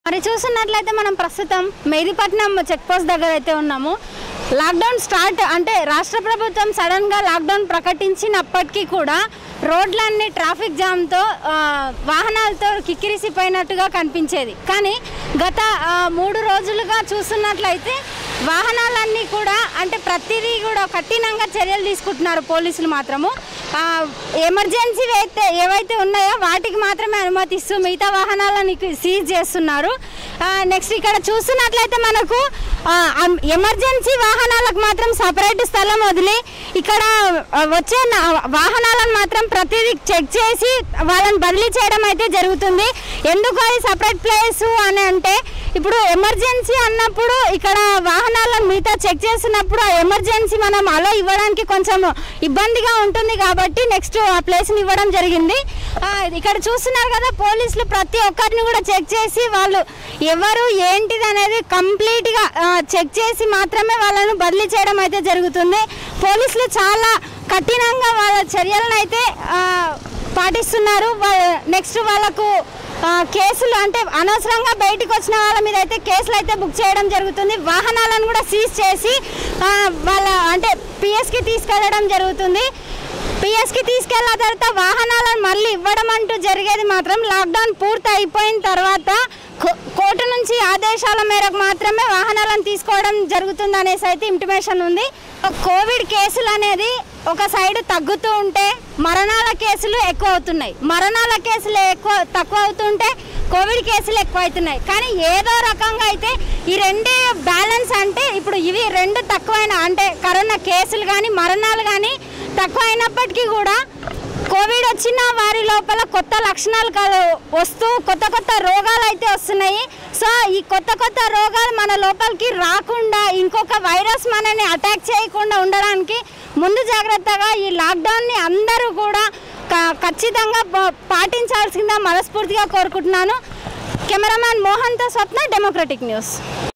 మరి చూస్తున్నట్లయితే మనం ప్రస్తుతం మెహదీపట్నం చెక్ పోస్ట్ దగ్గర అయితే ఉన్నాము లాక్డౌన్ స్టార్ట్ అంటే రాష్ట్ర ప్రభుత్వం సడన్గా లాక్డౌన్ ప్రకటించినప్పటికీ కూడా రోడ్లన్నీ ట్రాఫిక్ జామ్తో ఆ, వాహనాలతో కిక్కిరిసిపోయినట్టుగా కనిపించేది కానీ గత ఆ, మూడు రోజులుగా చూస్తున్నట్లయితే వాహనాలన్నీ కూడా అంటే ప్రతిదీ కూడా కఠినంగా చర్యలు తీసుకుంటున్నారు పోలీసులు మాత్రము ఆ, ఎమర్జెన్సీ అయితే ఏవైతే ఉన్నాయో వాటికి మాత్రమే అనుమతిస్తూ మిగతా వాహనాలను సీజ్ చేస్తున్నారు ఆ, నెక్స్ట్ ఇక్కడ చూస్తున్నట్లయితే మనకు ఆ, అం- ఎమర్జెన్సీ వాహనాలకు మాత్రం సపరేట్ స్థలం వదిలి ఇక్కడ ఆ, వచ్చే నా- వాహనాలను మాత్రం ప్రతిదీ చెక్ చేసి వాళ్ళని బదిలీ చేయడం అయితే జరుగుతుంది ఎందుకు అది సపరేట్ ప్లేస్ అని అంటే ఇప్పుడు ఎమర్జెన్సీ అన్నప్పుడు ఇక్కడ వాహనాలను మిగతా చెక్ చేసినప్పుడు ఆ ఎమర్జెన్సీ మనం అలో ఇవ్వడానికి కొంచెం ఇబ్బందిగా ఉంటుంది కాబట్టి నెక్స్ట్ ఆ ప్లేస్ని ఇవ్వడం జరిగింది ఆ, ఇక్కడ చూస్తున్నారు కదా పోలీసులు ప్రతి ఒక్కరిని కూడా చెక్ చేసి వాళ్ళు ఎవరు ఏంటిది అనేది కంప్లీట్గా చెక్ చేసి మాత్రమే వాళ్ళను బదిలీ చేయడం అయితే జరుగుతుంది పోలీసులు చాలా కఠినంగా వాళ్ళ చర్యలను అయితే ఆ, పాటిస్తున్నారు నెక్స్ట్ వాళ్ళకు ఆ, కేసులు అంటే అనవసరంగా బయటకు వచ్చిన వాళ్ళ మీద అయితే కేసులు అయితే బుక్ చేయడం జరుగుతుంది వాహనాలను కూడా సీజ్ చేసి ఆ, వాళ్ళ అంటే పిఎస్కి తీసుకెళ్ళడం జరుగుతుంది పిఎస్కి తీసుకెళ్ళిన తర్వాత వాహనాలను మళ్ళీ ఇవ్వడం అంటూ జరిగేది మాత్రం లాక్డౌన్ పూర్తి అయిపోయిన తర్వాత కో- కోర్టు నుంచి ఆదేశాల మేరకు మాత్రమే వాహనాలను తీసుకోవడం జరుగుతుంది అనేసి అయితే ఇంటిమేషన్ ఉంది కోవిడ్ కేసులు అనేది ఒక సైడ్ తగ్గుతూ ఉంటే మరణాల కేసులు ఎక్కువ అవుతున్నాయి మరణాల కేసులు ఎక్కువ తక్కువ అవుతుంటే కోవిడ్ కేసులు ఎక్కువ అవుతున్నాయి కానీ ఏదో రకంగా అయితే ఈ రెండే బ్యాలెన్స్ అంటే ఇప్పుడు ఇవి రెండు తక్కువైన అంటే కరోనా కేసులు కానీ మరణాలు కానీ తక్కువ అయినప్పటికీ కూడా కోవిడ్ వచ్చిన వారి లోపల కొత్త లక్షణాలు కల- వస్తూ కొత్త కొత్త రోగాలు అయితే వస్తున్నాయి సో ఈ కొత్త కొత్త రోగాలు మన లోపలికి రాకుండా ఇంకొక వైరస్ మనని అటాక్ చేయకుండా ఉండడానికి ముందు జాగ్రత్తగా ఈ లాక్డౌన్ని అందరూ కూడా క- ఖచ్చితంగా ప- పాటించాల్సిందిగా మనస్ఫూర్తిగా కోరుకుంటున్నాను కెమెరామ్యాన్ మోహన్తో స్వప్న డెమోక్రటిక్ న్యూస్